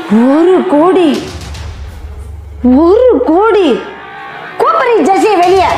ஒரு கோடி ஒரு கோடி கூப்பரி ஜெசி வெளியே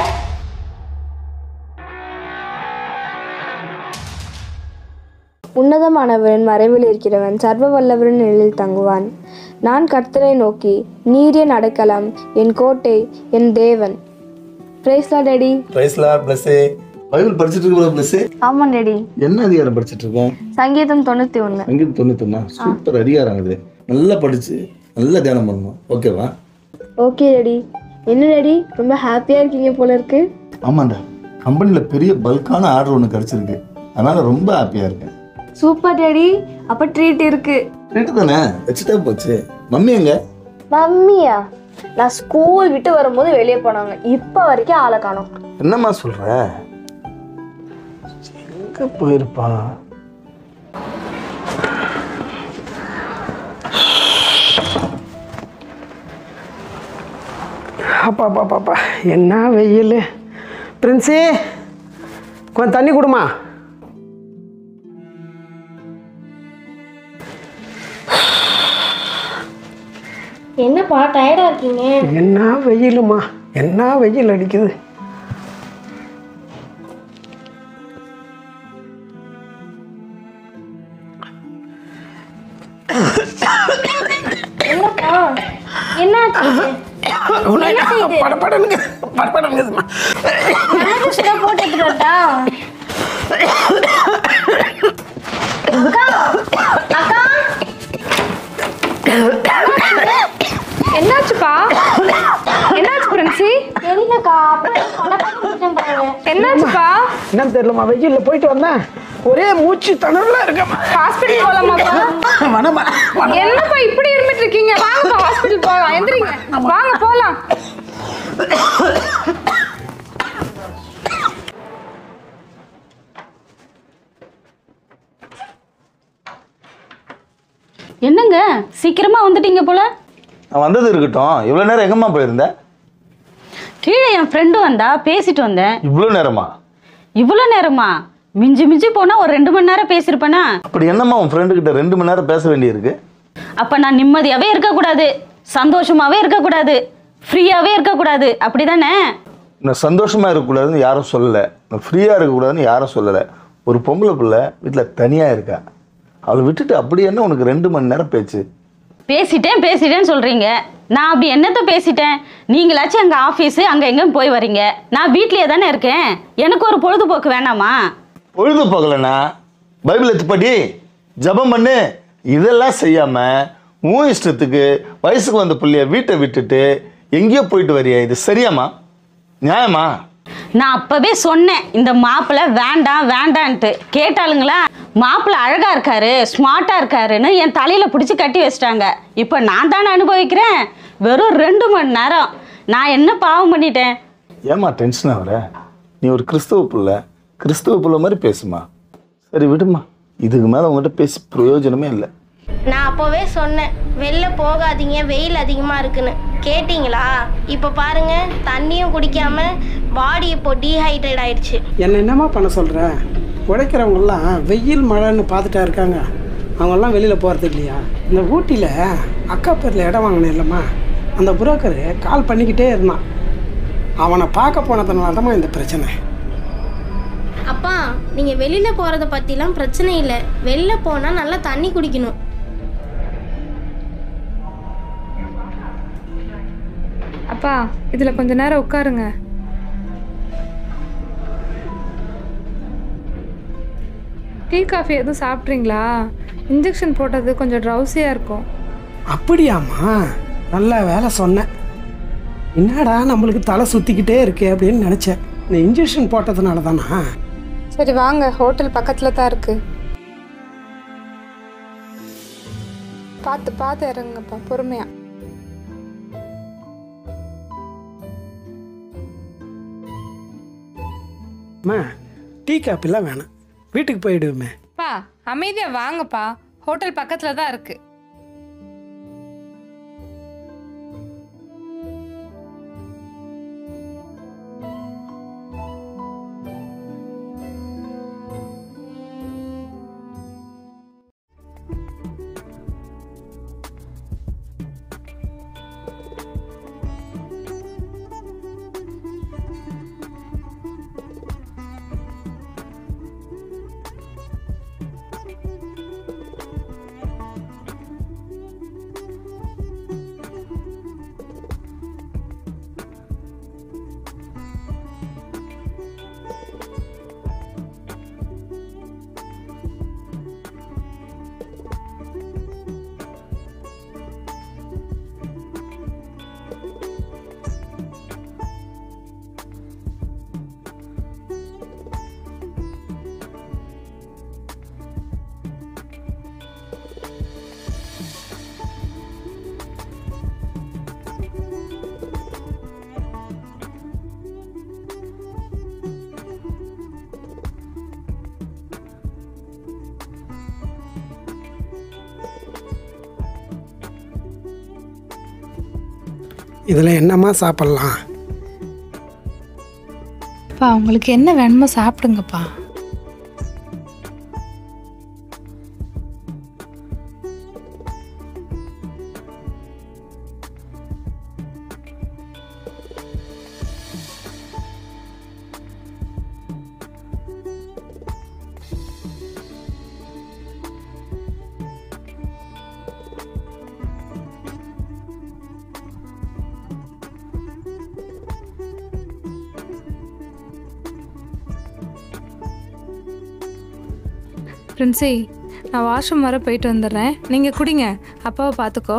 உன்னதமானவரின் மறைவில் இருக்கிறவன் சர்வ வல்லவரின் நிழலில் தங்குவான் நான் கர்த்தரை நோக்கி நீர் என் அடைக்கலம் என் கோட்டை என் தேவன் பிரைஸ்லா டேடி பிரைஸ்லா பிளஸ்ஸே பைபிள் படிச்சுட்டு இருக்க பிளஸ்ஸே ஆமாம் டேடி என்ன அதிகாரம் படிச்சுட்டு இருக்கேன் சங்கீதம் தொண்ணூற்றி ஒன்று சங்கீதம் தொண்ணூத்தொன்னா சூப்பர் அதிகாரம் இது நல்லா படிச்சு நல்லா தியானம் பண்ணணும் ஓகேவா ஓகே டேடி என்ன டேடி ரொம்ப ஹாப்பியாக இருக்கீங்க போல இருக்கு ஆமாண்டா கம்பெனியில் பெரிய பல்கான ஆர்டர் ஒன்று கிடச்சிருக்கு அதனால ரொம்ப ஹாப்பியாக இருக்கேன் சூப்பர் டேடி அப்போ ட்ரீட் இருக்கு ரைட்டு தானே வச்சுட்டா போச்சு மம்மி எங்க மம்மியா நான் ஸ்கூல் விட்டு வரும்போது வெளியே போனாங்க இப்போ வரைக்கும் ஆளை காணோம் என்னம்மா சொல்ற எங்க போயிருப்பா அப்பா அப்பா பாப்பா என்ன வெயில் பிரின்ஸி கொஞ்சம் தண்ணி கொடுமா என்னப்பா டயர்டாக இருக்கீங்க என்ன வெயிலுமா என்ன வெயில் அடிக்குது என்னப்பா என்னாச்சு படப்படனுங்க படப்படனுங்கம்மா போட்டு எடுத்துட்டு வரட்டா அக்கா அக்கா என்னாச்சுப்பா என்னாச்சு பிரின்சி தெரியலக்கா அப்புறம் என்னாச்சுப்பா என்னன்னு தெரியலம்மா வெயிலில் போயிட்டு வந்தேன் ஒரே மூச்சு தணர்ல இருக்கம்மா ஹாஸ்பிட்டல் போலாமாப்பா வனமா என்னப்பா இப்படி இருந்துட்டு இருக்கீங்க வாங்கப்பா ஹாஸ்பிட்டல் போலாம் எந்திரிங்க வாங்க போலாம் என்னங்க சீக்கிரமா வந்துட்டீங்க போல நான் வந்தது இருக்கட்டும் இவ்வளோ நேரம் எங்கம்மா போயிருந்த கீழே என் ஃப்ரெண்டு வந்தா பேசிட்டு வந்தேன் இவ்வளோ நேரமா இவ்வளோ நேரமா மிஞ்சி மிஞ்சி போனா ஒரு ரெண்டு மணி நேரம் பேசியிருப்பேனா அப்படி என்னம்மா உன் ஃப்ரெண்டு கிட்ட ரெண்டு மணி நேரம் பேச வேண்டியிருக்கு அப்ப நான் நிம்மதியாவே இருக்கக்கூடாது சந்தோஷமாவே இருக்கக்கூடாது ஃப்ரீயாவே இருக்கக்கூடாது அப்படிதானே நான் சந்தோஷமா இருக்கக்கூடாதுன்னு யாரும் சொல்லலை நான் ஃப்ரீயாக இருக்கக்கூடாதுன்னு யாரும் சொல்லலை ஒரு பொம்பளை பிள்ளை வீட்டில் தனியாக இருக்கா அவளை விட்டுட்டு அப்படி என்ன உனக்கு ரெண்டு மணி நேரம் பேச்சு பேசிட்டேன் பேசிட்டேன்னு சொல்றீங்க நான் அப்படி என்னத்த பேசிட்டேன் நீங்களாச்சும் எங்க ஆஃபீஸு அங்க எங்கேயும் போய் வரீங்க நான் வீட்லயே தானே இருக்கேன் எனக்கு ஒரு பொழுதுபோக்கு வேணாமா பொழுது போகலண்ணா பைபிள் எடுத்து படி ஜெபம் பண்ணு இதெல்லாம் செய்யாம உன் இஷ்டத்துக்கு வயசுக்கு வந்த புள்ளைய வீட்டை விட்டுட்டு எங்கேயோ போயிட்டு வரியா இது சரியாம்மா நியாயமா நான் அப்பவே சொன்னேன் இந்த மாப்பிள்ளை வேண்டாம் வேண்டான்ட்டு கேட்டாளுங்களா மாப்பிள்ளை அழகா இருக்காரு ஸ்மார்ட்டா இருக்காருன்னு என் தலையில பிடிச்சி கட்டி வச்சிட்டாங்க இப்போ நான் தானே அனுபவிக்கிறேன் வெறும் ரெண்டு மணி நேரம் நான் என்ன பாவம் பண்ணிட்டேன் ஏம்மா டென்ஷன் ஆகுற நீ ஒரு கிறிஸ்தவ புள்ள கிறிஸ்தவ புள்ள மாதிரி பேசுமா சரி விடுமா இதுக்கு மேலே உங்ககிட்ட பேசி பிரயோஜனமே இல்லை நான் அப்போவே சொன்னேன் வெளில போகாதீங்க வெயில் அதிகமாக இருக்குன்னு கேட்டிங்களா இப்போ பாருங்க தண்ணியும் குடிக்காம பாடி இப்போ டீஹைட்ரேட் ஆயிடுச்சு என்ன என்னம்மா பண்ண சொல்கிற உழைக்கிறவங்கெல்லாம் வெயில் மழைன்னு பார்த்துட்டா இருக்காங்க அவங்கெல்லாம் வெளியில் போகிறது இல்லையா இந்த ஊட்டியில் அக்கா பேரில் இடம் வாங்கினேன் இல்லைம்மா அந்த புரோக்கரு கால் பண்ணிக்கிட்டே இருந்தான் அவனை பார்க்க போனதுனால தான் இந்த பிரச்சனை அப்பா நீங்கள் வெளியில் போகிறத பற்றிலாம் பிரச்சனை இல்லை வெளில போனால் நல்லா தண்ணி குடிக்கணும் அப்பா இதுல கொஞ்ச நேரம் உட்காருங்க டீ காஃபி எதுவும் சாப்பிட்றீங்களா இன்ஜெக்ஷன் போட்டது கொஞ்சம் ட்ரௌசியாக இருக்கும் அப்படியாம்மா நல்ல வேலை சொன்னேன் என்னடா நம்மளுக்கு தலை சுற்றிக்கிட்டே இருக்கு அப்படின்னு நினச்சேன் இந்த இன்ஜெக்ஷன் போட்டதுனால தானா சரி வாங்க ஹோட்டல் பக்கத்தில் தான் இருக்கு பார்த்து பார்த்து இறங்குங்கப்பா பொறுமையா அம்மா டீ காப்பிலாம் வேணாம் வீட்டுக்கு போயிடுவோமே பா அமைதியா வாங்கப்பா ஹோட்டல் பக்கத்தில் தான் இருக்கு இதில் என்னம்மா சாப்பிட்லாம் அப்பா உங்களுக்கு என்ன வேணுமோ சாப்பிடுங்கப்பா பிரின்சி நான் வாஷ்ரூம் வர போயிட்டு வந்துடுறேன் நீங்கள் குடிங்க அப்பாவை பார்த்துக்கோ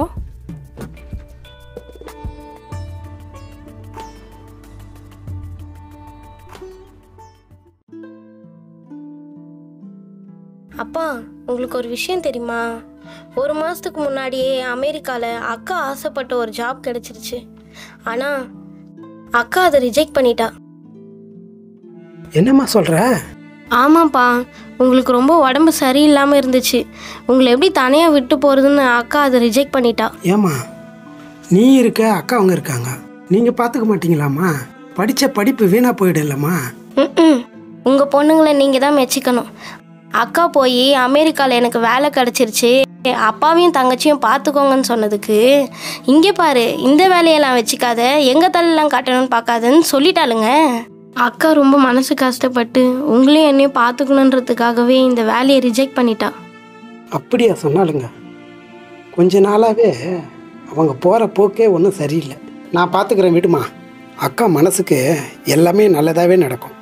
அப்பா உங்களுக்கு ஒரு விஷயம் தெரியுமா ஒரு மாதத்துக்கு முன்னாடியே அமெரிக்காவில் அக்கா ஆசைப்பட்ட ஒரு ஜாப் கிடைச்சிருச்சு ஆனால் அக்கா அதை ரிஜெக்ட் பண்ணிட்டா என்னம்மா சொல்கிற ஆமாப்பா உங்களுக்கு ரொம்ப உடம்பு சரியில்லாமல் இருந்துச்சு உங்களை எப்படி தனியாக விட்டு போகிறதுன்னு அக்கா அதை ரிஜெக்ட் பண்ணிட்டா ஏம்மா நீ இருக்க அக்கா அவங்க இருக்காங்க நீங்கள் பார்த்துக்க மாட்டீங்களாம்மா படித்த படிப்பு வீணாக போயிடலம்மா ம் உங்கள் பொண்ணுங்களை நீங்கள் தான் மெச்சிக்கணும் அக்கா போய் அமெரிக்காவில் எனக்கு வேலை கிடச்சிருச்சு அப்பாவையும் தங்கச்சியும் பார்த்துக்கோங்கன்னு சொன்னதுக்கு இங்கே பாரு இந்த வேலையெல்லாம் வச்சுக்காத எங்கள் தலையெல்லாம் காட்டணும்னு பார்க்காதன்னு சொல்லிட்டாளுங்க அக்கா ரொம்ப மனசு கஷ்டப்பட்டு உங்களையும் என்னையும் பார்த்துக்கணுன்றதுக்காகவே இந்த வேலையை ரிஜெக்ட் பண்ணிட்டா அப்படியா சொன்னாலுங்க கொஞ்ச நாளாகவே அவங்க போகிற போக்கே ஒன்றும் சரியில்லை நான் பார்த்துக்கிறேன் விடுமா அக்கா மனசுக்கு எல்லாமே நல்லதாகவே நடக்கும்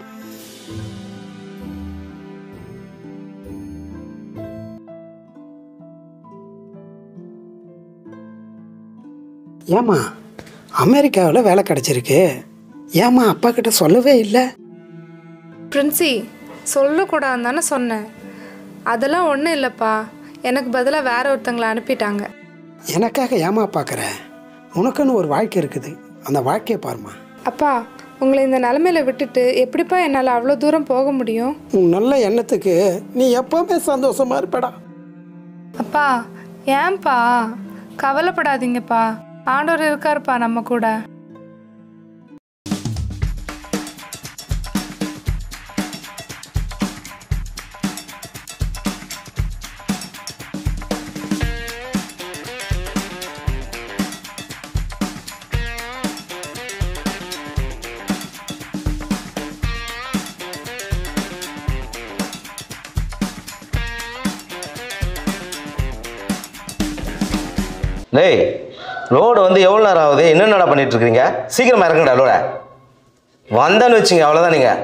ஏம்மா அமெரிக்காவில் வேலை கிடச்சிருக்கு ஏம்மா அப்பா கிட்ட சொல்லவே இல்லை பிரின்சி சொல்லக்கூடாதுன்னு தானே சொன்னேன் அதெல்லாம் ஒன்றும் இல்லைப்பா எனக்கு பதிலாக வேற ஒருத்தங்களை அனுப்பிட்டாங்க எனக்காக ஏமா பார்க்குற உனக்குன்னு ஒரு வாழ்க்கை இருக்குது அந்த வாழ்க்கையை பாருமா அப்பா உங்களை இந்த நிலமையில விட்டுட்டு எப்படிப்பா என்னால் அவ்வளோ தூரம் போக முடியும் உன் நல்ல எண்ணத்துக்கு நீ எப்பவுமே சந்தோஷமா இருப்படா அப்பா ஏன்பா கவலைப்படாதீங்கப்பா ஆண்டவர் இருக்காருப்பா நம்ம கூட டேய் லோடு வந்து எவ்வளோ நேரம் ஆகுது என்னென்னடா பண்ணிட்டு இருக்கீங்க சீக்கிரமா இறங்குடா லோட வந்தேன்னு வச்சுங்க அவ்வளோதான் நீங்கள்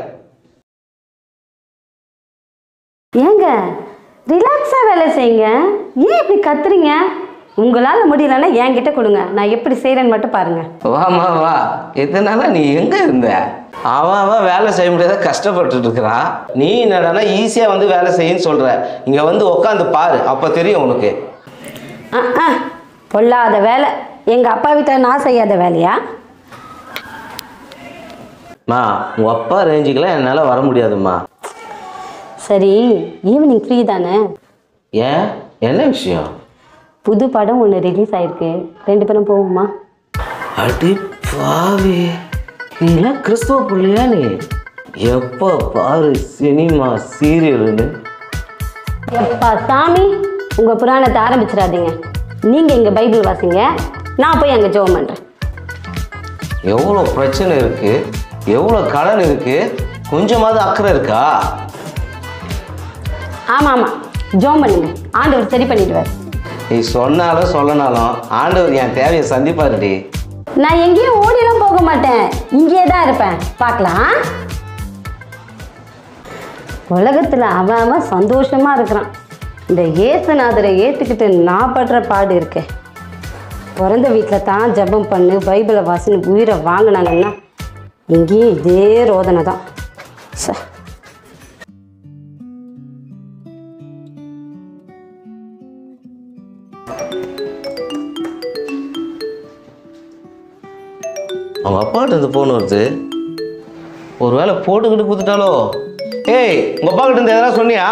ஏங்க ரிலாக்ஸாக வேலை செய்யுங்க ஏன் இப்படி கத்துறீங்க உங்களால் முடியலன்னா என்கிட்ட கொடுங்க நான் எப்படி செய்கிறேன்னு மட்டும் பாருங்கள் வாமா வா இதனால நீ எங்கே இருந்த அவன் அவன் வேலை செய்ய முடியாத கஷ்டப்பட்டுட்டு இருக்கிறான் நீ என்னடானா ஈஸியாக வந்து வேலை செய்யுன்னு சொல்கிற இங்கே வந்து உட்காந்து பாரு அப்போ தெரியும் உனக்கு ஆ ஆ பொல்லாத வேலை எங்கள் அப்பா வீட்டில் நான் செய்யாத வேலையா மா உங்கள் அப்பா ரேஞ்சுக்கெல்லாம் என்னால் வர முடியாதும்மா சரி ஈவினிங் ஃப்ரீ தானே ஏன் என்ன விஷயம் புது படம் ஒன்று ரிலீஸ் ஆயிருக்கு ரெண்டு பேரும் போவோமா அடி பாவி நீலாம் கிறிஸ்துவ பிள்ளையா நீ எப்போ பாரு சினிமா சீரியல்னு எப்பா சாமி உங்கள் புராணத்தை ஆரம்பிச்சிடாதீங்க நீங்கள் இங்கே பைபிள் வாசிங்க நான் போய் அங்கே ஜெபம் பண்ணுறேன் எவ்வளோ பிரச்சனை இருக்கு எவ்வளோ கடன் இருக்கு கொஞ்சமாவது அக்கறை இருக்கா ஆமாம் ஆமாம் ஜெபம் பண்ணுங்க ஆண்டவர் சரி பண்ணிடுவார் நீ சொன்னாலும் சொல்லனாலும் ஆண்டவர் என் தேவையை சந்திப்பாருடி நான் எங்கேயும் ஓடிலாம் போக மாட்டேன் இங்கேயே தான் இருப்பேன் பார்க்கலாம் உலகத்தில் அவன் அவன் சந்தோஷமா இருக்கிறான் இந்த ஏசுநாதரை ஏற்றுக்கிட்டு நான் படுற பாடு இருக்கேன் பிறந்த வீட்டில் தான் ஜெபம் பண்ணு பைபிளை வாசின்னு உயிரை வாங்கினாங்கன்னா இங்கேயும் இதே ரோதனை தான் ச அவங்க அப்பாட்ட இருந்து ஃபோன் வருது ஒரு வேளை போட்டுக்கிட்டு கொடுத்துட்டாலோ ஏய் உங்கள் அப்பா கிட்ட இருந்து எதனா சொன்னியா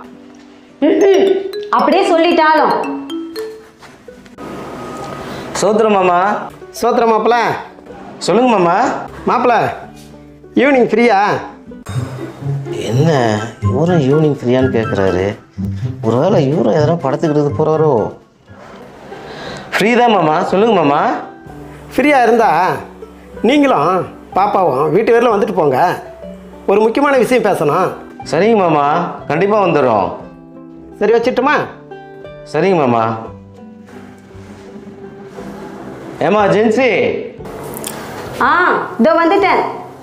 அப்படியே சொல்லிட்டாலும் சோத்திரம் மாமா சோத்திரம் மாப்பிள்ள சொல்லுங்க மாமா மாப்பிள்ள ஈவினிங் ஃப்ரீயா என்ன இவரும் ஈவினிங் ஃப்ரீயான்னு கேட்குறாரு ஒருவேளை இவரும் எதனா படத்துக்கு போகிறாரோ ஃப்ரீ தான் மாமா சொல்லுங்க மாமா ஃப்ரீயாக இருந்தா நீங்களும் பாப்பாவும் வீட்டு வரல வந்துட்டு போங்க ஒரு முக்கியமான விஷயம் பேசணும் சரிங்க மாமா கண்டிப்பாக வந்துடும் சரி வச்சிட்டுமா சரிங்க மாமா ஏமா ஜென்சி ஆ இதோ வந்துட்டேன்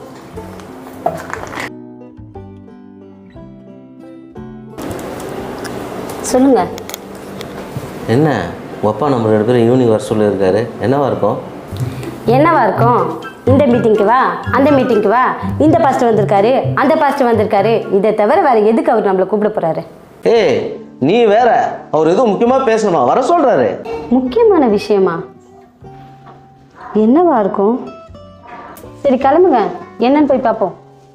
சொல்லுங்க என்ன உங்க அப்பா நம்ம ரெண்டு பேரும் ஈவினிங் வர சொல்லியிருக்காரு என்னவா இருக்கும் என்னவா இருக்கும் இந்த மீட்டிங்க்கு வா அந்த மீட்டிங்க்கு வா இந்த பாஸ்டர் வந்திருக்காரு அந்த பாஸ்டர் வந்திருக்காரு இதை தவிர வேற எதுக்கு அவர் நம்மளை கூப்பிட போறாரு ஏய் நீ வேற அவர் எதுவும் முக்கியமாக பேசணும் வர சொல்கிறாரு முக்கியமான விஷயமா என்னவா இருக்கும் சரி கிளம்புங்க என்னன்னு போய் பார்ப்போம்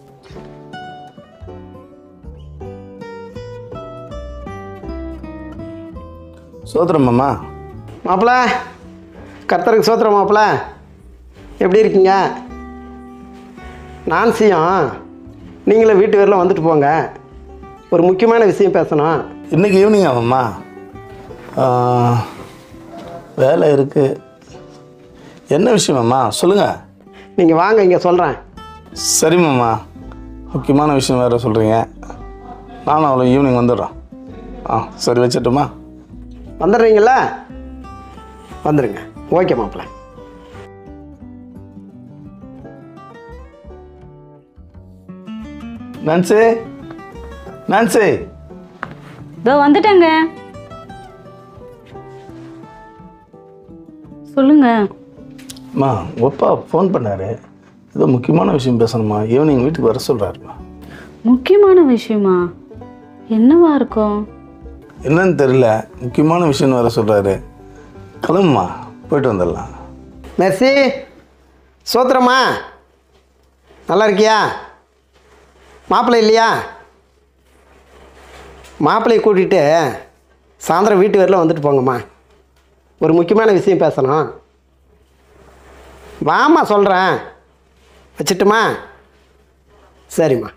சோத்திரம் மாமா மாப்பிள்ள கர்த்தருக்கு சோத்திரம் மாப்பிள்ள எப்படி இருக்கீங்க நான்சியும் நீங்களும் வீட்டு வரல வந்துட்டு போங்க ஒரு முக்கியமான விஷயம் பேசணும் இன்னைக்கு ஈவினிங் ஆமாம்மா வேலை இருக்குது என்ன விஷயமாம்மா சொல்லுங்கள் நீங்கள் வாங்க இங்கே சொல்கிறேன் சரிம்மாம்மா முக்கியமான விஷயம் வேறு சொல்கிறீங்க நானும் அவ்வளோ ஈவினிங் வந்துடுறோம் ஆ சரி வச்சிட்டுமா வந்துடுறீங்களா வந்துடுங்க ஓகே மாப்பிள்ள நான்சி நான்சி இதோ வந்துட்டேங்க சொல்லுங்க அம்மா உங்கள் அப்பா ஃபோன் பண்ணார் ஏதோ முக்கியமான விஷயம் பேசணுமா ஈவினிங் வீட்டுக்கு வர சொல்கிறாருமா முக்கியமான விஷயமா என்னவா இருக்கும் என்னன்னு தெரியல முக்கியமான விஷயம் வர சொல்கிறாரு கிளம்புமா போயிட்டு வந்துடலாம் மெர்சி சோத்திரம்மா நல்லா இருக்கியா மாப்பிள்ளை இல்லையா மாப்பிள்ளையை கூட்டிகிட்டு சாயந்தரம் வீட்டு வரல வந்துட்டு போங்கம்மா ஒரு முக்கியமான விஷயம் பேசணும் வாம்மா சொல்கிறேன் வச்சிட்டுமா சரிம்மா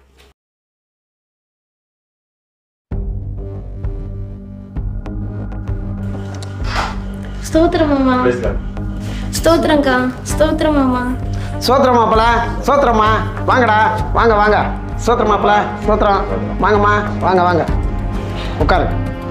ஸ்தோத்திரம் மாமா ஸ்தோத்திரங்க்கா ஸ்தோத்திரம் மாமா சோத்திரம் மாப்பிள்ள சோத்திரம்மா வாங்கடா வாங்க வாங்க சோத்திரம் மாப்பிள்ள சோத்திரம் வாங்கம்மா வாங்க வாங்க உட்காரு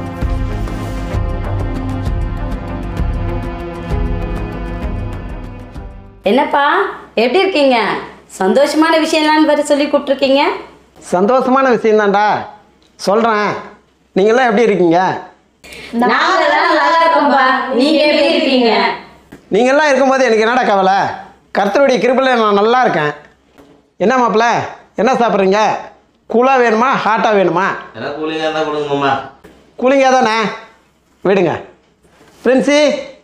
என்னப்பா எப்படி இருக்கீங்க சந்தோஷமான விஷயம்லாம் வேற சொல்லி கூப்பிட்டுருக்கீங்க சந்தோஷமான விஷயம்தான்டா சொல்கிறேன் நீங்களாம் எப்படி இருக்கீங்க நாங்கெல்லாம் நல்லா இருக்கோம்ப்பா நீங்க எப்படி இருக்கீங்க நீங்கள்லாம் இருக்கும்போது எனக்கு என்னடா கவலை கர்த்தருடைய கிருபையில் நான் நல்லா இருக்கேன் என்ன மாப்பிள்ள என்ன சாப்பிட்றீங்க கூலாக வேணுமா ஹாட்டாக வேணுமா எனக்கு கூலிங்காக இருந்தால் கொடுங்க மாமா கூலிங்காக தானே விடுங்க ஃப்ரெண்ட்ஸி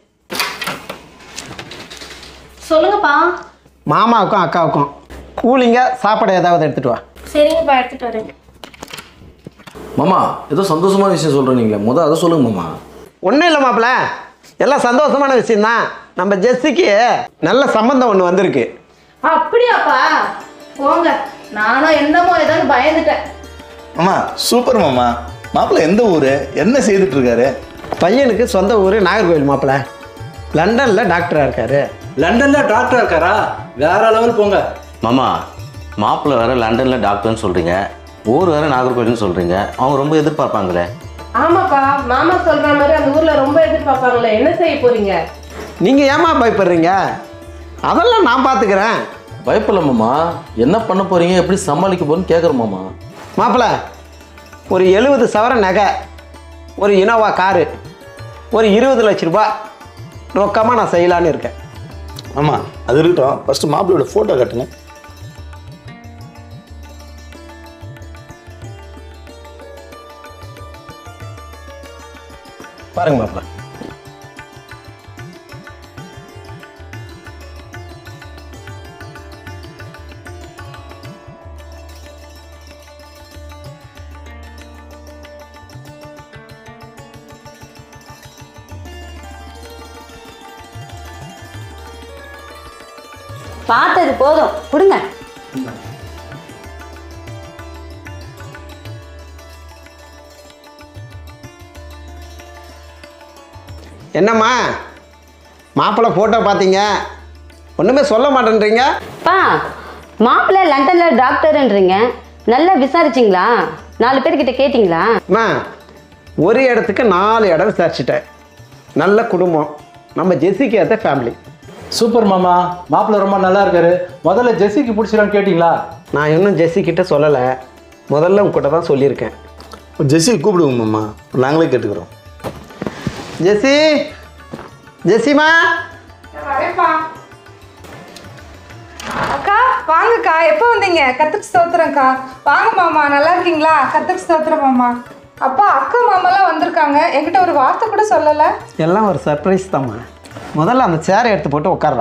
சொல்லுங்கப்பா மாமாவுக்கும் அக்காவுக்கும் கூலிங்காக சாப்பாடு ஏதாவது எடுத்துகிட்டு வா சரிங்கப்பா எடுத்துட்டு வரேன் மாமா ஏதோ சந்தோஷமான விஷயம் சொல்கிறீங்களே முத அதை சொல்லுங்க மாமா ஒன்றும் இல்லை மாப்பிள்ள எல்லாம் சந்தோஷமான விஷயம்தான் நம்ம ஜெஸ்ஸிக்கு நல்ல சம்பந்தம் ஒன்று வந்திருக்கு அப்படியாப்பா போங்க நானும் என்னமோ ஏதோன்னு பயந்துட்டேன் அம்மா சூப்பர் மாமா மாப்பிள்ளை எந்த ஊர் என்ன செய்துட்டு இருக்காரு பையனுக்கு சொந்த ஊர் நாகர்கோவில் மாப்பிள்ள லண்டனில் டாக்டராக இருக்காரு லண்டன்ல டாக்டர் இருக்காரா வேற லெவல் போங்க மாமா மாப்பிள்ளை வேற லண்டனில் டாக்டர்னு சொல்கிறீங்க ஊர் வேற நாகர்கோவில்னு சொல்கிறீங்க அவங்க ரொம்ப எதிர்பார்ப்பாங்களே ஆமாப்பா மாமா சொல்ற மாதிரி அந்த ஊர்ல ரொம்ப எதிர்பார்ப்பாங்களே என்ன செய்ய போறீங்க நீங்கள் ஏமா பயப்படுறீங்க அதெல்லாம் நான் பார்த்துக்கிறேன் பயப்படல மாமா என்ன பண்ண போறீங்க எப்படி சமாளிக்க போறேன்னு கேட்குறேன் மாமா மாப்பிள்ள ஒரு எழுபது சவர நகை ஒரு இனோவா காரு ஒரு இருபது லட்ச ரூபாய் ரொக்கமாக நான் செய்யலான்னு இருக்கேன் ஆமாம் அது இருக்கட்டும் ஃபஸ்ட்டு மாப்பிள்ளையோட ஃபோட்டோ காட்டுங்க பாருங்க மாப்பிள்ள பார்த்தது போதும் கொடுங்க என்னம்மா மாப்பிள்ளை ஃபோட்டோ பார்த்தீங்க ஒன்றுமே சொல்ல மாட்டேன்றீங்க பா மாப்பிள்ளை லண்டனில் டாக்டர்ன்றீங்க நல்லா விசாரிச்சிங்களா நாலு பேர்கிட்ட கேட்டிங்களா அம்மா ஒரு இடத்துக்கு நாலு இடம் விசாரிச்சிட்டேன் நல்ல குடும்பம் நம்ம ஜெஸிக்கு ஏற்ற ஃபேமிலி சூப்பர் மாமா மாப்பிள்ளை ரொம்ப நல்லா இருக்காரு முதல்ல ஜெஸ்ஸிக்கு பிடிச்சிடான்னு கேட்டிங்களா நான் இன்னும் ஜெஸ்ஸி கிட்ட சொல்லலை முதல்ல உங்ககிட்ட தான் சொல்லியிருக்கேன் ஜெஸ்ஸி கூப்பிடுவோம் மாமா நாங்களே கேட்டுக்கிறோம் ஜெஸ்ஸி ஜெஸ்ஸிமா வரேன்ப்பா அக்கா வாங்கக்கா எப்போ வந்தீங்க கத்துக்கு ஸ்தோத்திரம்க்கா வாங்க மாமா நல்லா இருக்கீங்களா கத்துக்கு ஸ்தோத்திரம் மாமா அப்பா அக்கா மாமாலாம் வந்திருக்காங்க என்கிட்ட ஒரு வார்த்தை கூட சொல்லலை எல்லாம் ஒரு சர்ப்ரைஸ் தாம்மா முதல்ல அந்த சேரை எடுத்து போட்டு உட்கார்றா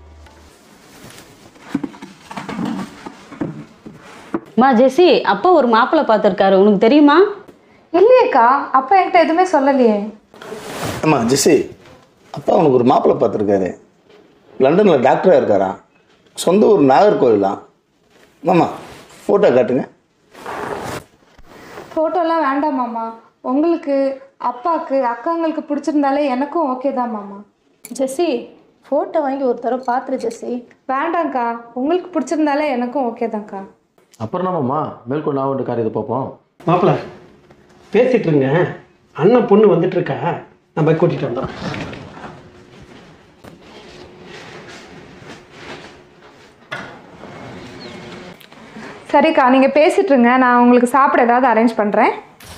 மா ஜெசி அப்பா ஒரு மாப்பிள்ளை பார்த்துருக்காரு உனக்கு தெரியுமா இல்லையேக்கா அப்பா என்கிட்ட எதுவுமே சொல்லலையே அம்மா ஜெஸ்ஸி அப்பா அவனுக்கு ஒரு மாப்பிள்ளை பார்த்துருக்காரு லண்டனில் டாக்டராக இருக்காராம் சொந்த ஊர் நாகர்கோவிலாம் மாமா ஃபோட்டோ காட்டுங்க ஃபோட்டோலாம் வேண்டாம் மாமா உங்களுக்கு அப்பாவுக்கு அக்காங்களுக்கு பிடிச்சிருந்தாலே எனக்கும் ஓகே தான் மாமா ஜெஸ்ஸி ஃபோட்டோ வாங்கி ஒரு தடவை பார்த்துரு ஜெஸ்ஸி வேண்டாங்க்கா உங்களுக்கு பிடிச்சிருந்தாலே எனக்கும் ஓகே தான்க்கா அப்புறம் என்னமாம்மா மேற்கொண்டு நான் வந்து காரியத்தை பார்ப்போம் மாப்பிள்ள பேசிட்டு இருங்க அண்ணன் பொண்ணு வந்துட்டு இருக்கா நான் போய் கூட்டிட்டு வந்துடுறேன் சரிக்கா நீங்கள் பேசிட்டு இருங்க நான் உங்களுக்கு சாப்பிட ஏதாவது அரேஞ்ச் பண்ணுறேன்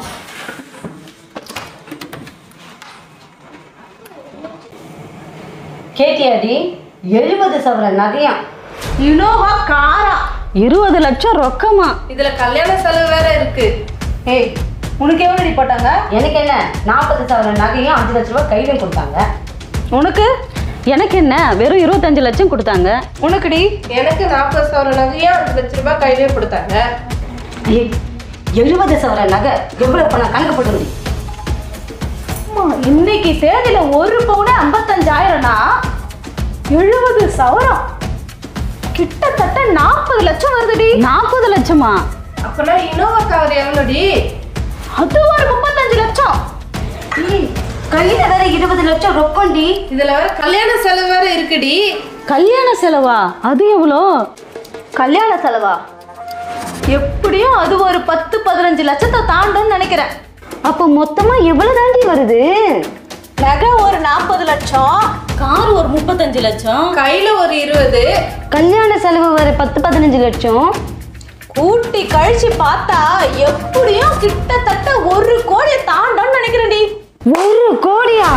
கேட்டியாடி எழுபது சவர நகையாம் இனோவா காரா இருபது லட்சம் ரொக்கமா இதுல கல்யாண செலவு வேற இருக்கு ஏய் உனக்கு எவ்வளோ போட்டாங்க எனக்கு என்ன நாற்பது சவர நகையும் அஞ்சு லட்ச ரூபாய் கையிலும் கொடுத்தாங்க உனக்கு எனக்கு என்ன வெறும் இருபத்தஞ்சு லட்சம் கொடுத்தாங்க உனக்குடி எனக்கு நாற்பது சவரம் நகையும் அஞ்சு லட்ச ரூபாய் கையிலே கொடுத்தாங்க ஏய் எழுபது சவர நகை எவ்வளோ பணம் கணக்கு போட்டு அம்மா, இன்னைக்கு தேதியில ஒரு பவுனே ஐம்பத்தஞ்சாயிரம்னா எழுபது சவரம் கிட்டத்தட்ட நாற்பது லட்சம் வருதுடி நாற்பது லட்சமா அப்பனா இனோவா கார் எவ்வளோடி அது ஒரு முப்பத்தஞ்சு லட்சம் கையில வேற இருபது லட்சம் ரொக்கம்டி இதுல வேற கல்யாண செலவு வேற இருக்குடி கல்யாண செலவா அது எவ்வளோ கல்யாண செலவா எப்படியும் அது ஒரு பத்து பதினஞ்சு லட்சத்தை தாண்டும்னு நினைக்கிறேன் அப்போ மொத்தமா எவ்வளவு தாண்டி வருது நகை ஒரு நாற்பது லட்சம் கார் ஒரு முப்பத்தஞ்சு லட்சம் கையில ஒரு இருபது கல்யாண செலவு வர பத்து பதினஞ்சு லட்சம் கூட்டி கழிச்சு பார்த்தா எப்படியும் கிட்டத்தட்ட ஒரு கோடியை தாண்டோம்னு நினைக்கிறேன்டி ஒரு கோடியா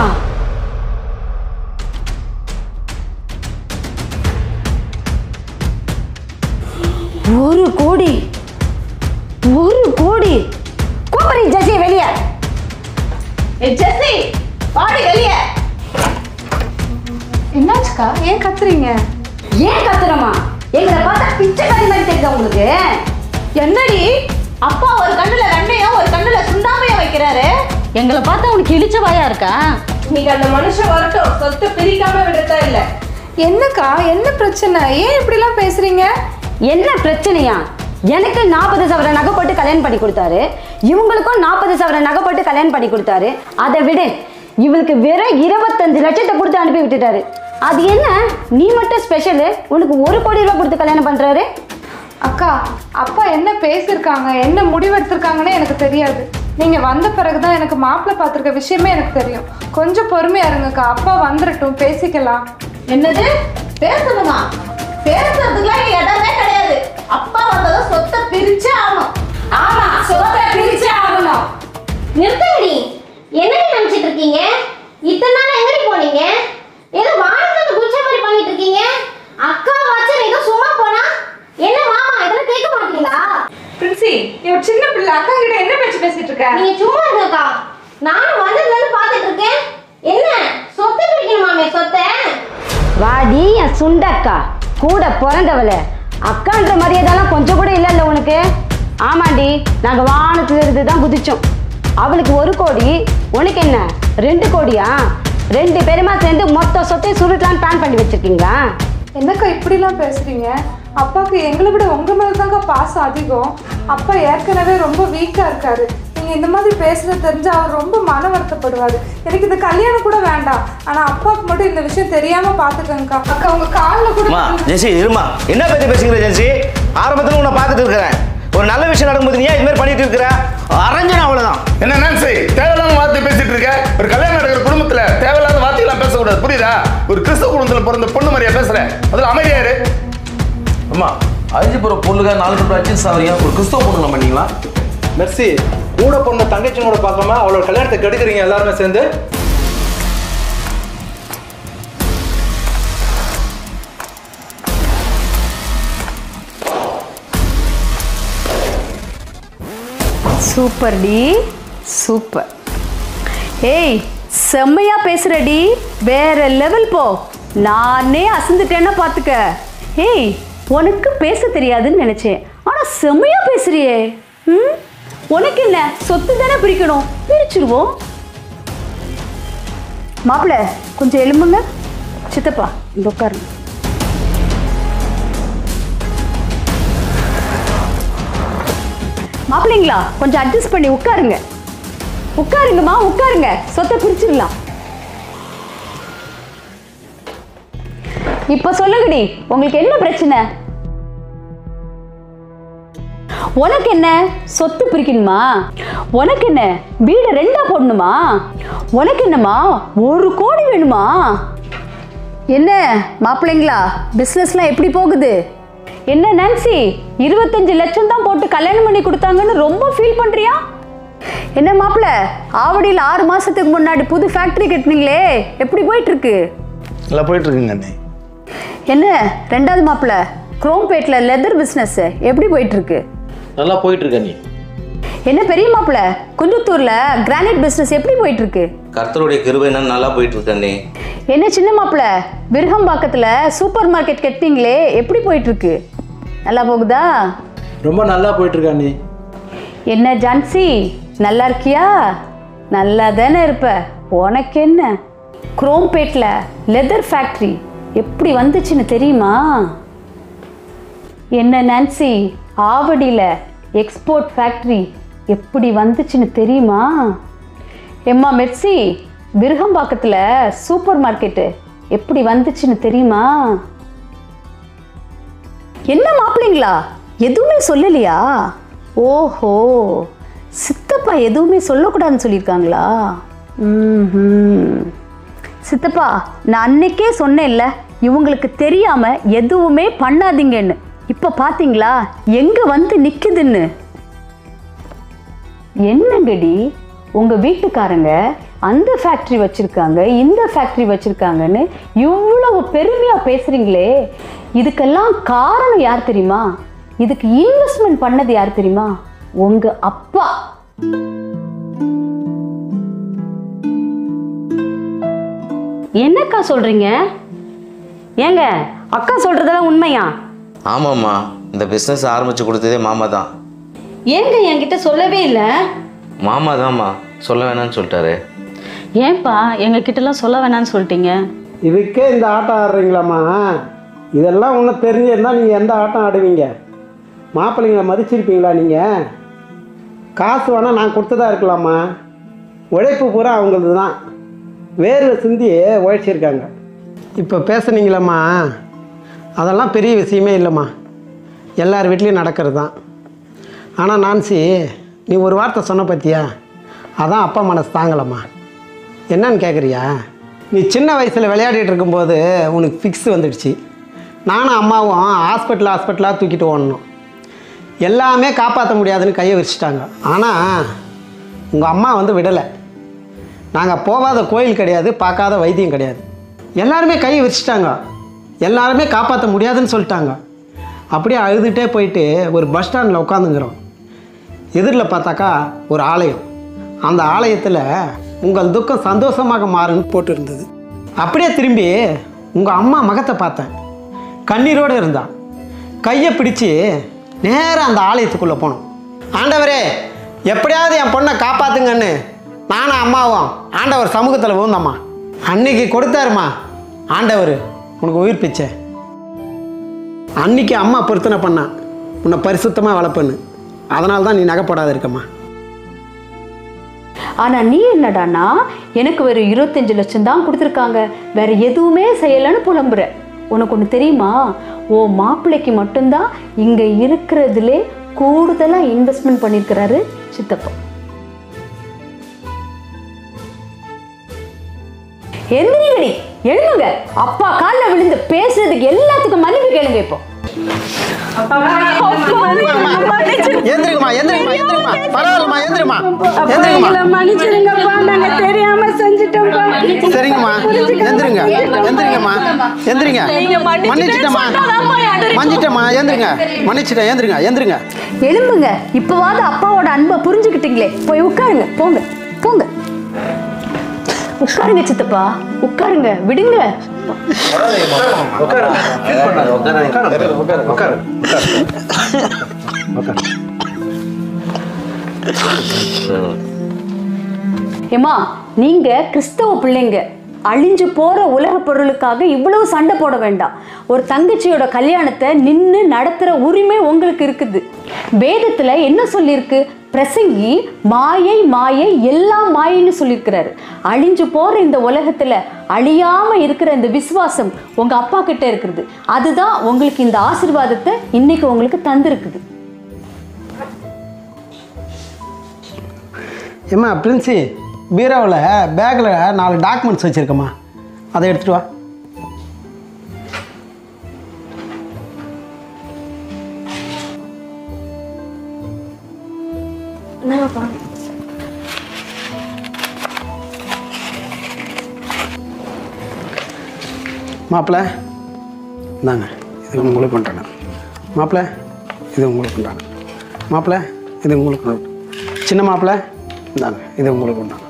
ஒரு கோடி ஒரு கோடி கூப்பிடுறீ ஜெசி வெளியே ஏ ஜெஸ்ஸி பாடி வெளியே என்னாச்சுக்கா ஏன் கத்துறீங்க ஏன் கத்துறமா எங்களை பார்த்தா பிச்சைக்காரி மாதிரி தெரியுதா உங்களுக்கு என்னடி அப்பா ஒரு கண்ணுல வெண்ணையும் ஒரு கண்ணுல சுண்ணாம்பையும் வைக்கிறாரு எங்களை பார்த்தா உனக்கு இழிச்ச வாயா இருக்கா இன்னைக்கு அந்த மனுஷன் வரட்டும் சொத்து பிரிக்காம விடத்தா இல்ல என்னக்கா என்ன பிரச்சனை ஏன் இப்படிலாம் பேசுறீங்க என்ன பிரச்சனையா எனக்கு நாற்பது சவர நகை போட்டு கல்யாணம் பண்ணி கொடுத்தாரு இவங்களுக்கும் நாற்பது சவர நகை போட்டு கல்யாணம் பண்ணி கொடுத்தாரு அதை விடு இவளுக்கு வெறும் இருபத்தஞ்சு லட்சத்தை கொடுத்து அனுப்பி விட்டுட்டாரு அது என்ன நீ மட்டும் ஸ்பெஷலு உனக்கு ஒரு கோடி ரூபாய் கொடுத்து கல்யாணம் பண்றாரு அக்கா அப்பா என்ன பேசியிருக்காங்க என்ன முடிவெடுத்திருக்காங்கன்னு எனக்கு தெரியாது நீங்க வந்த பிறகுதான் எனக்கு மாப்பிள்ளை பார்த்துருக்க விஷயமே எனக்கு தெரியும் கொஞ்சம் பொறுமையா இருங்கக்கா அப்பா வந்துடட்டும் பேசிக்கலாம் என்னது பேசணுமா பேசுறதுக்குலாம் இங்க இடமே கிடையாது அப்பா வந்ததும் சொத்தை பிரிச்சே ஆகணும் ஆமா சொத்தை பிரிச்சே ஆகணும் நிறுத்தங்கடி என்னடி நினைச்சிட்டு இருக்கீங்க இத்தனை நாள் எங்கடி போனீங்க ஏதோ வானத்துல குச்ச மாதிரி பண்ணிட்டு இருக்கீங்க அக்கா வாச்சர் ஏதோ சும்மா போனா என்ன மாமா இதெல்லாம் கேட்க மாட்டீங்களா பிரின்சி இவ சின்ன பிள்ளை அக்கா கிட்ட என்ன பேச்சு பேசிட்டு இருக்க நீங்க சும்மா இருங்கக்கா நானும் வந்ததுல இருந்து பாத்துட்டு இருக்கேன் என்ன சொத்தை பிரிக்கணுமாமே சொத்தை வாடி என் சுண்டக்கா கூட பிறந்தவள அக்கான்ற மரியாதைலாம் கொஞ்சம் கூட இல்லைல்ல உனக்கு ஆமாண்டி நாங்கள் வானத்துல இருந்து தான் குதிச்சோம் அவளுக்கு ஒரு கோடி உனக்கு என்ன ரெண்டு கோடியா ரெண்டு பேருமா சேர்ந்து மொத்த சொத்தையும் சுருட்டலான்னு பிளான் பண்ணி வச்சிருக்கீங்களா என்னக்கா இப்படிலாம் பேசுறீங்க அப்பாவுக்கு எங்களை விட உங்க மேல தாங்க பாசம் அதிகம் அப்பா ஏற்கனவே ரொம்ப வீக்கா இருக்காரு நீங்க இந்த மாதிரி பேசுறது தெரிஞ்சா அவர் ரொம்ப மன வருத்தப்படுவாரு எனக்கு இந்த கல்யாணம் கூட வேண்டாம் ஆனா அப்பாவுக்கு மட்டும் இந்த விஷயம் தெரியாம பாத்துக்கங்கக்கா அக்கா உங்க காலில் கூட அம்மா ஜென்சி இருமா என்ன பத்தி பேசுகிற ஜென்சி ஆரம்பத்துல உன்னை பார்த்துட்டு இருக்கிறேன் ஒரு நல்ல விஷயம் நடக்கும்போது நீ ஏன் இது மாதிரி பண்ணிட்டு இருக்கிற அரைஞ்சனா அவ்வளவுதான் என்ன நான்சி தேவையில்லாத வார்த்தை பேசிட்டு இருக்க ஒரு கல்யாணம் நடக்கிற குடும்பத்துல தேவையில்லாத வார்த்தையெல்லாம் பேசக்கூடாது புரியுதா ஒரு கிறிஸ்தவ குடும்பத்துல பிறந்த பொண்ணு மாதிரியா பேசுற அதுல அமைதியா இரு அம்மா அழிஞ்சு போகிற பொண்ணுங்க நாலு பேர் அச்சின் சாவரியா ஒரு கிறிஸ்தவ பொண்ணுங்களா பண்ணீங்களா மெர்சி கூட பொண்ணு தங்கச்சி கூட பார்க்காம அவளோட கல்யாணத்தை கெடுக்குறீங்க எல்லாருமே சேர்ந்து சூப்பர் டி சூப்பர் ஏய் செம்மையா பேசுறடி வேற லெவல் போ நானே அசந்துட்டேன்னா பார்த்துக்க ஏய் உனக்கு பேச தெரியாதுன்னு நினைச்சேன் ஆனா செம்மையா பேசுறியே ம் உனக்கு என்ன சொத்து தானே பிரிக்கணும் பிரிச்சிருவோம் மாப்பிள்ள கொஞ்சம் எலும்புங்க சித்தப்பா இந்த உட்காருங்க மாப்பிள்ளைங்களா கொஞ்சம் அட்ஜஸ்ட் பண்ணி உட்காருங்க உட்காருங்கம்மா உட்காருங்க சொத்தை பிரிச்சிடலாம் இப்ப சொல்லுங்கடி உங்களுக்கு என்ன பிரச்சனை உனக்கு என்ன சொத்து பிரிக்கணுமா உனக்கு என்ன வீடு ரெண்டா போடணுமா உனக்கு என்னம்மா ஒரு கோடி வேணுமா என்ன மாப்பிள்ளைங்களா பிஸ்னஸ்லாம் எப்படி போகுது என்ன நான்சி இருபத்தஞ்சு லட்சம் தான் போட்டு கல்யாணம் பண்ணி கொடுத்தாங்கன்னு ரொம்ப ஃபீல் பண்றியா என்ன மாப்பிள்ள ஆவடியில் ஆறு மாசத்துக்கு முன்னாடி புது ஃபேக்டரி கட்டினீங்களே எப்படி போயிட்டு இருக்கு நல்லா போயிட்டு இருக்குங்க அண்ணே என்ன ரெண்டாவது மாப்பிள்ள குரோம்பேட்டில் லெதர் பிஸ்னஸ் எப்படி போயிட்டு இருக்கு நல்லா போயிட்டு இருக்க நீ என்ன பெரிய மாப்பிள்ள குன்றத்தூர்ல கிரானைட் பிஸ்னஸ் எப்படி போயிட்டு இருக்கு கர்த்தருடைய கிருபை என்ன நல்லா போயிட்டு இருக்கண்ணே என்ன சின்ன மாப்பிள்ள விருகம்பாக்கத்துல சூப்பர் மார்க்கெட் கட்டிங்களே எப்படி போயிட்டு இருக்கு நல்லா போகுதா ரொம்ப நல்லா போயிட்டு இருக்கா நீ என்ன ஜான்சி நல்லா இருக்கியா நல்லா தானே இருப்ப உனக்கு என்ன குரோம்பேட்டில் லெதர் ஃபேக்ட்ரி எப்படி வந்துச்சுன்னு தெரியுமா என்ன நான்சி ஆவடியில் எக்ஸ்போர்ட் ஃபேக்ட்ரி எப்படி வந்துச்சுன்னு தெரியுமா எம்மா மெர்சி விருகம்பாக்கத்தில் சூப்பர் மார்க்கெட்டு எப்படி வந்துச்சுன்னு தெரியுமா என்ன மாப்பிள்ளைங்களா எதுவுமே சொல்லலையா ஓஹோ சித்தப்பா எதுவுமே சொல்லக்கூடாதுன்னு சொல்லியிருக்காங்களா ம்ஹும். சித்தப்பா நான் அன்னைக்கே சொன்னேன்ல இவங்களுக்கு தெரியாம எதுவுமே பண்ணாதீங்கன்னு இப்ப பாத்தீங்களா எங்க வந்து நிக்குதுன்னு என்னங்கடி உங்க வீட்டுக்காரங்க அந்த ஃபேக்ட்ரி வச்சிருக்காங்க இந்த ஃபேக்ட்ரி வச்சிருக்காங்கன்னு இவ்வளவு பெருமையா பேசுறீங்களே இதுக்கெல்லாம் காரணம் யார் தெரியுமா இதுக்கு இன்வெஸ்ட்மெண்ட் பண்ணது யார் தெரியுமா உங்க அப்பா என்னக்கா சொல்றீங்க ஏங்க அக்கா சொல்றதெல்லாம் உண்மையா ஆமாம்மா இந்த பிஸ்னஸ் ஆரம்பிச்சு கொடுத்ததே மாமா தான் ஏங்க என்கிட்ட சொல்லவே இல்லை மாமா தான்மா சொல்ல வேணாம்னு சொல்லிட்டாரு ஏன்பா எங்க கிட்டலாம் சொல்ல வேணாம்னு சொல்லிட்டீங்க இதுக்கே இந்த ஆட்டம் ஆடுறீங்களாம்மா இதெல்லாம் ஒன்றும் தெரிஞ்சிருந்தால் நீங்கள் எந்த ஆட்டம் ஆடுவீங்க மாப்பிள்ளைங்களை மதிச்சிருப்பீங்களா நீங்கள் காசு வேணால் நான் கொடுத்ததா இருக்கலாமா உழைப்பு பூரா அவங்களது தான் வேர்வை சிந்தி உழைச்சிருக்காங்க இப்போ பேசுனீங்களாம்மா அதெல்லாம் பெரிய விஷயமே இல்லைம்மா எல்லார் வீட்லேயும் நடக்கிறது தான் ஆனால் நான்சி நீ ஒரு வார்த்தை சொன்ன பத்தியா அதான் அப்பா மனசு தாங்கலம்மா என்னன்னு கேட்குறியா நீ சின்ன வயசில் விளையாடிட்டு இருக்கும்போது உனக்கு ஃபிக்ஸ் வந்துடுச்சு நானும் அம்மாவும் ஹாஸ்பிட்டல் ஹாஸ்பிட்டலாக தூக்கிட்டு ஓடணும் எல்லாமே காப்பாற்ற முடியாதுன்னு கையை விரிச்சிட்டாங்க ஆனால் உங்கள் அம்மா வந்து விடலை நாங்கள் போகாத கோயில் கிடையாது பார்க்காத வைத்தியம் கிடையாது எல்லாருமே கையை விரிச்சிட்டாங்க எல்லாருமே காப்பாற்ற முடியாதுன்னு சொல்லிட்டாங்க அப்படியே அழுதுகிட்டே போயிட்டு ஒரு பஸ் ஸ்டாண்டில் உட்காந்துங்கிறோம் எதிரில் பார்த்தாக்கா ஒரு ஆலயம் அந்த ஆலயத்தில் உங்கள் துக்கம் சந்தோஷமாக மாறுன்னு போட்டு இருந்தது அப்படியே திரும்பி உங்கள் அம்மா மகத்தை பார்த்தேன் கண்ணீரோடு இருந்தா கையை பிடிச்சி நேராக அந்த ஆலயத்துக்குள்ளே போனோம் ஆண்டவரே எப்படியாவது என் பொண்ணை காப்பாத்துங்கன்னு நானும் அம்மாவும் ஆண்டவர் சமூகத்தில் விழுந்தம்மா அன்னைக்கு கொடுத்தாருமா ஆண்டவர் உனக்கு உயிர் பிச்சை அன்னைக்கு அம்மா பொருத்தனை பண்ணா உன்னை பரிசுத்தமாக வளர்ப்பேன்னு அதனால தான் நீ நகை போடாத இருக்கம்மா ஆனா நீ என்னடான்னா எனக்கு ஒரு இருபத்தஞ்சு லட்சம் தான் கொடுத்துருக்காங்க வேற எதுவுமே செய்யலைன்னு புலம்புற உனக்கு ஒன்று தெரியுமா ஓ மாப்பிள்ளைக்கு மட்டும்தான் இங்க இருக்கிறதுலே கூடுதலா இன்வெஸ்ட்மெண்ட் பண்ணியிருக்கிறாரு சித்தப்பா எந்திரிங்கடி எழுதுங்க அப்பா காலில் விழுந்து பேசுறதுக்கு எல்லாத்துக்கும் மன்னிப்பு கேளுங்க இப்போ எந்திரிங்கம்மா எந்திரிங்கம்மா எந்திரிங்கம்மா பரவாயில்லம்மா எந்திரிம்மா எந்திரிங்கம்மா மன்னிச்சிருங்கப்பா நாங்க தெரியாம செஞ்சுட்டோம்ப்பா சரிங்கம்மா எந்திரிங்க எந்திரிங்கம்மா எந்திரிங்க மன்னிச்சிட்டம்மா மன்னிச்சிட்டம்மா எந்திரிங்க மன்னிச்சிட்டேன் எந்திரிங்க எந்திரிங்க எழும்புங்க இப்போவாது அப்பாவோட அன்பை புரிஞ்சுக்கிட்டீங்களே போய் உட்காருங்க போங்க போங்க உட்காருங்க சித்தப்பா உட்காருங்க விடுங்க ஏமா நீங்க கிறிஸ்தவ பிள்ளைங்க அழிஞ்சு போற உலக பொருளுக்காக இவ்வளவு சண்டை போட வேண்டாம் ஒரு தங்கச்சியோட கல்யாணத்தை நின்று நடத்துற உரிமை உங்களுக்கு இருக்குது வேதத்துல என்ன சொல்லியிருக்கு பிரசங்கி மாயை மாயை எல்லாம் மாயைன்னு சொல்லியிருக்கிறாரு அழிஞ்சு போற இந்த உலகத்துல அழியாம இருக்கிற இந்த விசுவாசம் உங்க அப்பா கிட்ட இருக்குது அதுதான் உங்களுக்கு இந்த ஆசீர்வாதத்தை இன்னைக்கு உங்களுக்கு தந்திருக்குது ஏம்மா பிரின்சி பீரோவில் பேக்கில் நாலு டாக்குமெண்ட்ஸ் வச்சுருக்கம்மா அதை எடுத்துகிட்டு வா மாப்பிள்ள இந்தாங்க இது உங்களுக்கு பண்ணுறேன் மாப்பிள்ள இது உங்களுக்கு பண்ணுறாங்க மாப்பிள்ள இது உங்களுக்கு கொண்டாங்க. சின்ன மாப்பிள்ள இந்தாங்க இது உங்களுக்கு உண்டாங்க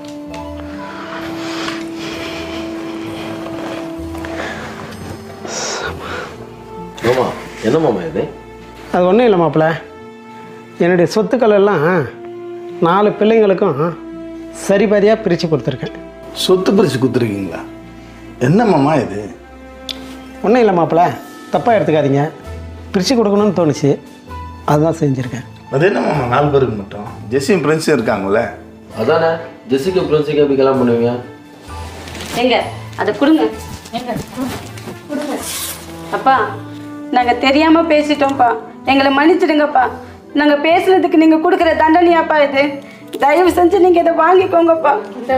மாமா என்ன மாமா இது அது ஒன்றும் இல்லை மாப்பிள்ள என்னுடைய சொத்துக்கள் எல்லாம் நாலு பிள்ளைங்களுக்கும் சரிபாதியாக பிரித்து கொடுத்துருக்கேன் சொத்து பிரித்து கொடுத்துருக்கீங்களா என்னம்மாம்மா இது ஒன்றும் இல்லை மாப்பிள்ள தப்பாக எடுத்துக்காதீங்க பிரித்து கொடுக்கணும்னு தோணுச்சு அதுதான் செஞ்சுருக்கேன் அது என்னம்மாம்மா நாலு பேருக்கு மட்டும் ஜெஸ்ஸியும் பிரின்ஸும் இருக்காங்கல்ல அதானே ஜெசிக்கு பிரின்ஸுக்கு எப்படி கல்யாணம் பண்ணுவீங்க எங்க அதை கொடுங்க எங்க கொடுங்க அப்பா நாங்க தெரியாம பேசிட்டோம்ப்பா எங்களை மன்னிச்சிடுங்கப்பா நாங்க பேசுனதுக்கு நீங்க கொடுக்குற தண்டனையாப்பா இது தயவு செஞ்சு நீங்க இதை வாங்கிக்கோங்கப்பா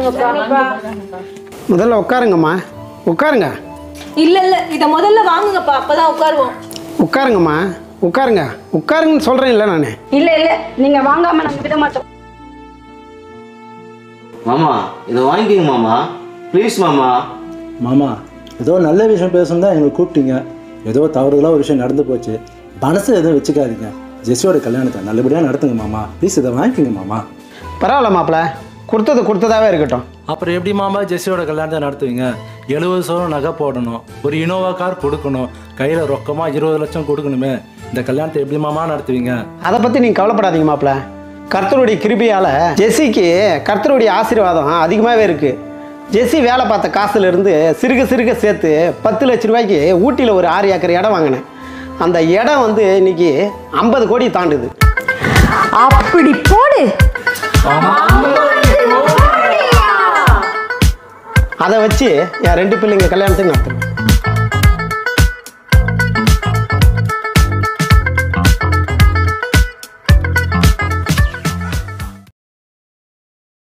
முதல்ல உட்காருங்கம்மா உட்காருங்க இல்ல இல்ல இத முதல்ல வாங்குங்கப்பா அப்பதான் உட்காருவோம் உட்காருங்கம்மா உட்காருங்க உட்காருங்கன்னு சொல்கிறேன்ல நான் இல்ல இல்ல நீங்க வாங்காம நாங்க விட மாட்டோம் மாமா இதை வாங்கிக்கோங்க மாமா ப்ளீஸ் மாமா மாமா ஏதோ நல்ல விஷயம் பேசணும் தான் எங்களை கூப்பிட்டீங்க ஏதோ தவறுதலாக ஒரு விஷயம் நடந்து போச்சு மனசு எதுவும் வச்சுக்காதீங்க ஜெஸ்ஸியோட கல்யாணத்தை நல்லபடியாக நடத்துங்க மாமா ப்ளீஸ் இதை வாங்கிக்கோங்க மாமா பரவாயில்ல மாப்பிள்ள கொடுத்தது கொடுத்ததாவே இருக்கட்டும் அப்புறம் எப்படி மாமா ஜெஸ்ஸியோட கல்யாணத்தை நடத்துவீங்க எழுபது சவரம் நகை போடணும் ஒரு இனோவா கார் கொடுக்கணும் கையில் ரொக்கமாக இருபது லட்சம் கொடுக்கணுமே இந்த கல்யாணத்தை எப்படி மாமா நடத்துவீங்க அதை பற்றி நீங்கள் கவலைப்படாதீங்க மாப்பிள்ள கர்த்தருடைய கிருபியால் ஜெஸ்ஸிக்கு கர்த்தருடைய ஆசீர்வாதம் அதிகமாகவே இருக்குது ஜெஸ்ஸி வேலை பார்த்த காசுல இருந்து சிறுக சிறுக சேர்த்து பத்து லட்ச ரூபாய்க்கு ஊட்டியில் ஒரு ஆறு ஏக்கர் இடம் வாங்கினேன் அந்த இடம் வந்து இன்னைக்கு ஐம்பது கோடி தாண்டுது அப்படி போடு அதை வச்சு என் ரெண்டு பிள்ளைங்க கல்யாணத்துக்கு நடத்துறேன்